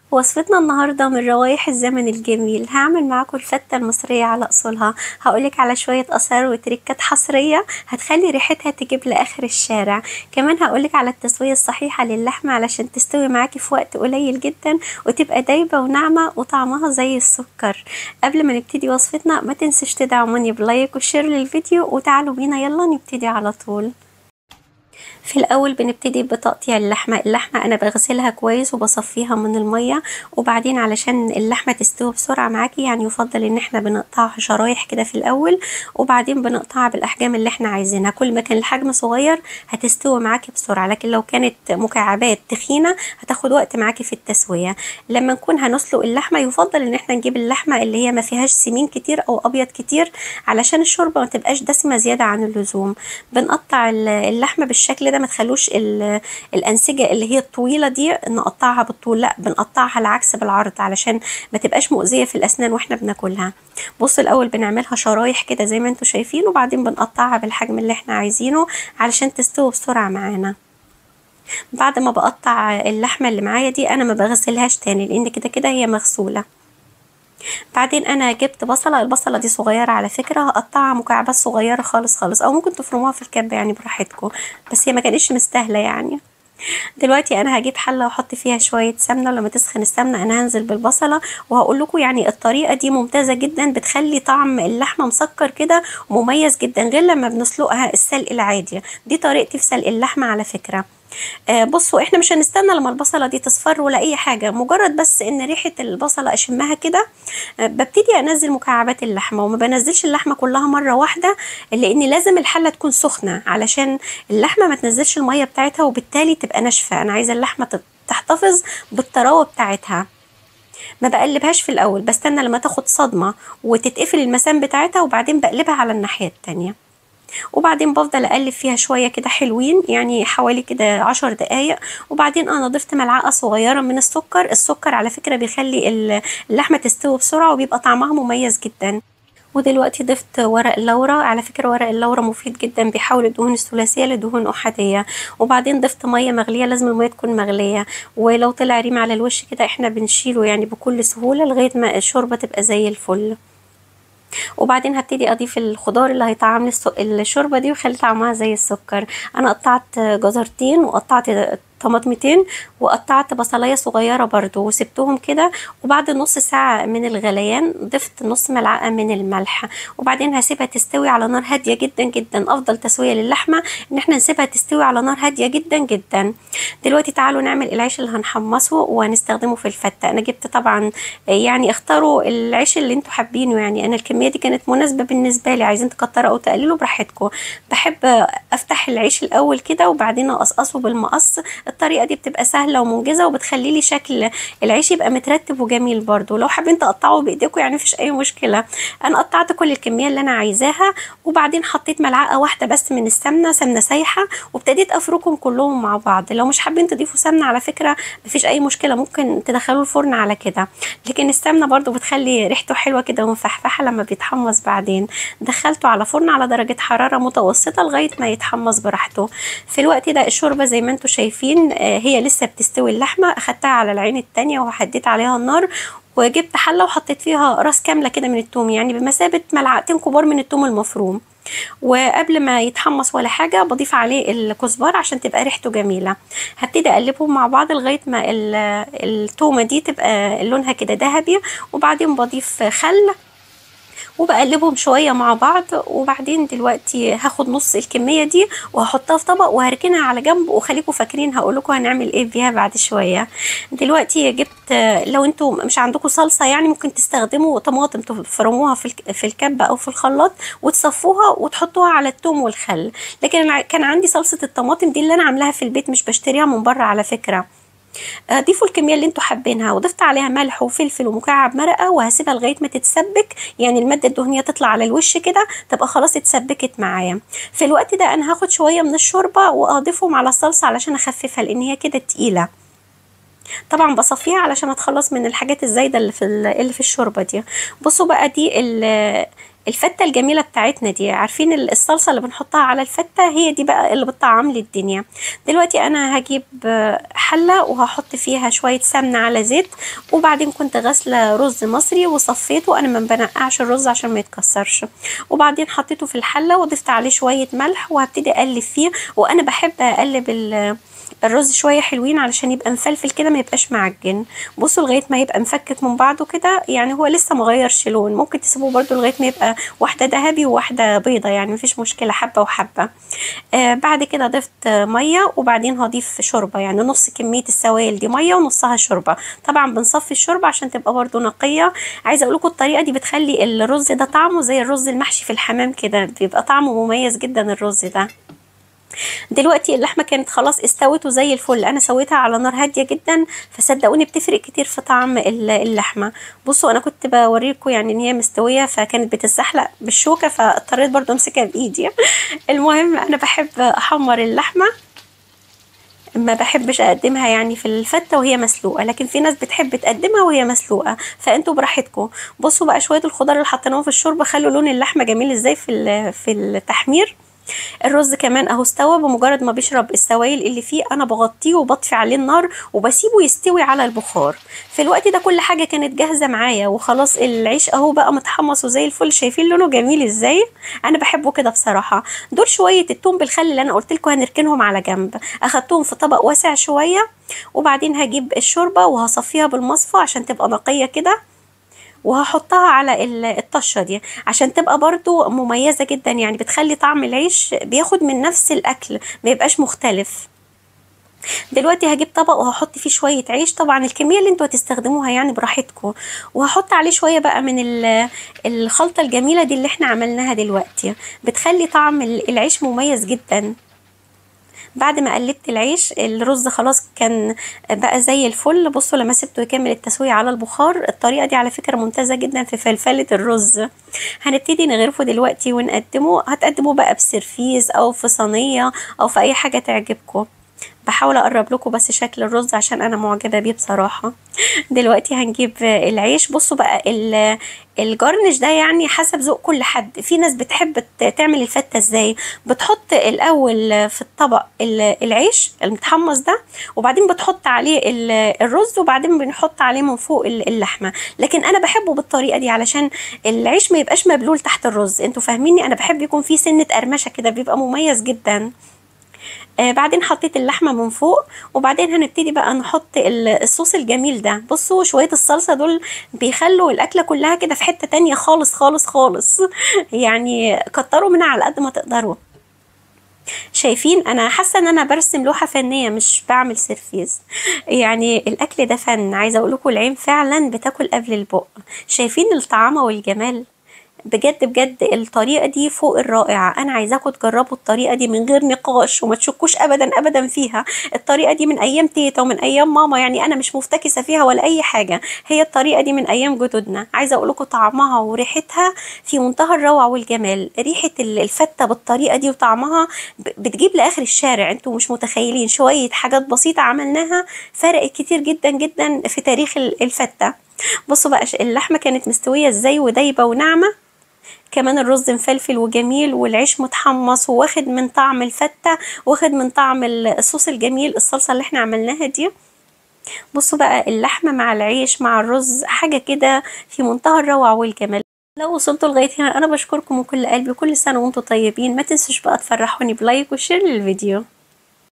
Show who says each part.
Speaker 1: وصفتنا النهاردة من روايح الزمن الجميل هعمل معاكم الفتة المصرية على أصولها هقولك على شوية أسرار وتريكات حصرية هتخلي ريحتها تجيب لآخر الشارع كمان هقولك على التسوية الصحيحة للحمة علشان تستوي معاكي في وقت قليل جدا وتبقى دايبة وناعمة وطعمها زي السكر قبل ما نبتدي وصفتنا ما تنسش تدعموني بلايك وشير للفيديو وتعالوا بينا يلا نبتدي على طول في الاول بنبتدي بتقطيع اللحمه اللحمه انا بغسلها كويس وبصفيها من الميه وبعدين علشان اللحمه تستوي بسرعه معاكي يعني يفضل ان احنا بنقطعها شرايح كده في الاول وبعدين بنقطعها بالاحجام اللي احنا عايزينها كل ما كان الحجم صغير هتستوي معاكي بسرعه لكن لو كانت مكعبات تخينه هتاخد وقت معاكي في التسويه لما نكون هنسلق اللحمه يفضل ان احنا نجيب اللحمه اللي هي ما فيهاش سمين كتير او ابيض كتير علشان الشوربه ما تبقاش دسمه زياده عن اللزوم بنقطع اللحمه بالشكل ده ما تخلوش الانسجه اللي هي الطويله دي نقطعها بالطول لا بنقطعها العكس بالعرض علشان ما تبقاش مؤذيه في الاسنان واحنا بناكلها بص الاول بنعملها شرايح كده زي ما انتم شايفين وبعدين بنقطعها بالحجم اللي احنا عايزينه علشان تستوي بسرعه معانا بعد ما بقطع اللحمه اللي معايا دي انا ما بغسلهاش تاني لان كده كده هي مغسوله بعدين انا جبت بصله البصله دي صغيره على فكره هقطعها مكعبات صغيره خالص خالص او ممكن تفرموها في الكب يعني براحتكم بس هي ما كانتش مستاهله يعني دلوقتي انا هجيب حله واحط فيها شويه سمنه لما تسخن السمنه انا هنزل بالبصله وهقول لكم يعني الطريقه دي ممتازه جدا بتخلي طعم اللحمه مسكر كده ومميز جدا غير لما بنسلقها السلق العادي دي طريقتي في سلق اللحمه على فكره آه بصوا احنا مش هنستنى لما البصله دي تصفر ولا اي حاجه مجرد بس ان ريحه البصله اشمها كده آه ببتدي انزل مكعبات اللحمه وما بنزلش اللحمه كلها مره واحده لان لازم الحله تكون سخنه علشان اللحمه ما تنزلش الميه بتاعتها وبالتالي تبقى ناشفه انا عايزه اللحمه تحتفظ بالطراوه بتاعتها ما بقلبهاش في الاول بستنى لما تاخد صدمه وتتقفل المسام بتاعتها وبعدين بقلبها على الناحيه التانيه وبعدين بفضل اقلب فيها شويه كده حلوين يعني حوالي كده عشر دقايق وبعدين انا ضفت ملعقه صغيره من السكر السكر على فكره بيخلي اللحمه تستوي بسرعه وبيبقى طعمها مميز جدا ودلوقتي ضفت ورق اللورة على فكرة ورق اللورة مفيد جدا بيحول الدهون الثلاثية لدهون أحادية وبعدين ضفت مية مغلية لازم المية تكون مغلية ولو طلع ريم على الوش كده احنا بنشيله يعني بكل سهولة لغاية ما الشوربة تبقى زي الفل وبعدين هبتدي اضيف الخضار اللي هيطعم لي الشوربه دي ويخلي طعمها زي السكر انا قطعت جزرتين وقطعت طماطمتين وقطعت بصلايه صغيره برضو وسبتهم كده وبعد نص ساعه من الغليان ضفت نص ملعقه من الملح وبعدين هسيبها تستوي على نار هاديه جدا جدا افضل تسويه للحمه ان احنا نسيبها تستوي على نار هاديه جدا جدا دلوقتي تعالوا نعمل العيش اللي هنحمصه وهنستخدمه في الفته انا جبت طبعا يعني اختاروا العيش اللي انتوا حابينه يعني انا الكميه دي كانت مناسبه بالنسبه لي عايزين تكتروا او تقللوا براحتكم بحب افتح العيش الاول كده وبعدين اقصقصه بالمقص الطريقه دي بتبقى سهله ومنجزه وبتخلي لي شكل العيش يبقى مترتب وجميل برده لو حابين تقطعوا بايديكم يعني مفيش اي مشكله انا قطعت كل الكميه اللي انا عايزاها وبعدين حطيت ملعقه واحده بس من السمنه سمنه سايحه وابتديت افركهم كلهم مع بعض لو مش حابين تضيفوا سمنه على فكره مفيش اي مشكله ممكن تدخلوه الفرن على كده لكن السمنه برده بتخلي ريحته حلوه كده ومفحفحه لما بيتحمص بعدين دخلته على فرن على درجه حراره متوسطه لغايه ما يتحمص براحته في الوقت ده الشوربه زي ما انتم شايفين هي لسه بتستوي اللحمه اخدتها على العين التانية وهديت عليها النار وجبت حله وحطيت فيها راس كامله كده من التوم يعني بمثابه ملعقتين كبار من التوم المفروم وقبل ما يتحمص ولا حاجة بضيف عليه الكزبار عشان تبقى ريحته جميلة هبتدي اقلبهم مع بعض لغاية ما التومة دي تبقى لونها كده ذهبي وبعدين بضيف خل وبقلبهم شويه مع بعض وبعدين دلوقتي هاخد نص الكميه دي وهحطها في طبق وهركنها على جنب وخليكم فاكرين هقول لكم هنعمل ايه بيها بعد شويه دلوقتي جبت لو انتوا مش عندكم صلصه يعني ممكن تستخدموا طماطم تفرموها في في الكبه او في الخلاط وتصفوها وتحطوها على الثوم والخل لكن انا كان عندي صلصه الطماطم دي اللي انا عاملاها في البيت مش بشتريها من بره على فكره ضيفوا الكميه اللي انتوا حابينها وضفت عليها ملح وفلفل ومكعب مرقه وهسيبها لغايه ما تتسبك يعني الماده الدهنيه تطلع على الوش كده تبقى خلاص اتسبكت معايا في الوقت ده انا هاخد شويه من الشوربه واضيفهم على الصلصه علشان اخففها لان هي كده تقيله طبعا بصفيها علشان اتخلص من الحاجات الزايده اللي في اللي في الشوربه دي بصوا بقى دي الفته الجميله بتاعتنا دي عارفين الصلصه اللي بنحطها على الفته هي دي بقى اللي بتطعم لي الدنيا دلوقتي انا هجيب حله وهحط فيها شويه سمنه على زيت وبعدين كنت غاسله رز مصري وصفيته انا ما بنقعش الرز عشان ما يتكسرش وبعدين حطيته في الحله وضفت عليه شويه ملح وهبتدي اقلب فيه وانا بحب اقلب الرز شويه حلوين علشان يبقى مفلفل كده ما يبقاش معجن بصوا لغايه ما يبقى مفكك من بعضه كده يعني هو لسه مغيرش لون ممكن تسيبوه برده لغايه ما يبقى واحده ذهبي وواحده بيضه يعني مفيش مشكله حبه وحبه آه بعد كده ضفت ميه وبعدين هضيف شوربه يعني نص كميه السوائل دي ميه ونصها شوربه طبعا بنصفي الشوربه عشان تبقى برده نقيه عايزه اقول لكم الطريقه دي بتخلي الرز ده طعمه زي الرز المحشي في الحمام كده بيبقى طعمه مميز جدا الرز ده دلوقتي اللحمه كانت خلاص استوت وزي الفل انا سويتها على نار هاديه جدا فصدقوني بتفرق كتير في طعم اللحمه بصوا انا كنت بوريكم يعني ان هي مستويه فكانت بتتزحلق بالشوكه فاضطريت برضو امسكها بايدي المهم انا بحب احمر اللحمه ما بحبش اقدمها يعني في الفته وهي مسلوقه لكن في ناس بتحب تقدمها وهي مسلوقه فانتوا براحتكم بصوا بقى شويه الخضار اللي حطيناهم في الشوربه خلوا لون اللحمه جميل ازاي في في التحمير الرز كمان اهو استوى بمجرد ما بيشرب السوائل اللي فيه انا بغطيه وبطفي عليه النار وبسيبه يستوي على البخار في الوقت ده كل حاجه كانت جاهزه معايا وخلاص العيش اهو بقى متحمص وزي الفل شايفين لونه جميل ازاي انا بحبه كده بصراحه دول شويه التوم بالخل اللي انا قلت لكم هنركنهم على جنب اخدتهم في طبق واسع شويه وبعدين هجيب الشوربه وهصفيها بالمصفى عشان تبقى نقيه كده وهحطها على الطشه دي عشان تبقى برضو مميزه جدا يعني بتخلي طعم العيش بياخد من نفس الاكل ما يبقاش مختلف دلوقتي هجيب طبق وهحط فيه شويه عيش طبعا الكميه اللي انتوا هتستخدموها يعني براحتكم وهحط عليه شويه بقى من الخلطه الجميله دي اللي احنا عملناها دلوقتي بتخلي طعم العيش مميز جدا بعد ما قلبت العيش الرز خلاص كان بقى زي الفل بصوا لما سبته يكمل التسويه على البخار الطريقه دي على فكره ممتازه جدا في فلفله الرز هنبتدي نغرفه دلوقتي ونقدمه هتقدموه بقى بسرفيز او في صينيه او في اي حاجه تعجبكم بحاول اقرب لكم بس شكل الرز عشان انا معجبه بيه بصراحه دلوقتي هنجيب العيش بصوا بقى الجرنش ده يعني حسب ذوق كل حد في ناس بتحب تعمل الفته ازاي بتحط الاول في الطبق العيش المتحمص ده وبعدين بتحط عليه الرز وبعدين بنحط عليه من فوق اللحمه لكن انا بحبه بالطريقه دي علشان العيش ما يبقاش مبلول تحت الرز انتوا فاهميني انا بحب يكون فيه سنه قرمشه كده بيبقى مميز جدا آه بعدين حطيت اللحمه من فوق وبعدين هنبتدي بقى نحط الصوص الجميل ده بصوا شويه الصلصه دول بيخلوا الاكله كلها كده في حته تانية خالص خالص خالص يعني كتروا منها على قد ما تقدروا شايفين انا حاسه ان انا برسم لوحه فنيه مش بعمل سيرفيز يعني الاكل ده فن عايزه اقول لكم العين فعلا بتاكل قبل البق شايفين الطعامه والجمال بجد بجد الطريقه دي فوق الرائعه انا عايزاكم تجربوا الطريقه دي من غير نقاش وما تشكوش ابدا ابدا فيها الطريقه دي من ايام تيتا ومن ايام ماما يعني انا مش مفتكسه فيها ولا اي حاجه هي الطريقه دي من ايام جدودنا عايزه اقول لكم طعمها وريحتها في منتهى الروعه والجمال ريحه الفته بالطريقه دي وطعمها بتجيب لاخر الشارع انتوا مش متخيلين شويه حاجات بسيطه عملناها فرقت كتير جدا جدا في تاريخ الفته بصوا بقى اللحمه كانت مستويه ازاي ودايبه وناعمه كمان الرز مفلفل وجميل والعيش متحمص وواخد من طعم الفتة واخد من طعم الصوص الجميل الصلصة اللي احنا عملناها دي بصوا بقى اللحمة مع العيش مع الرز حاجة كده في منتهى الروعة والجمال لو وصلتوا لغاية هنا أنا بشكركم من كل قلبي كل سنة وانتم طيبين ما تنسوش بقى تفرحوني بلايك وشير للفيديو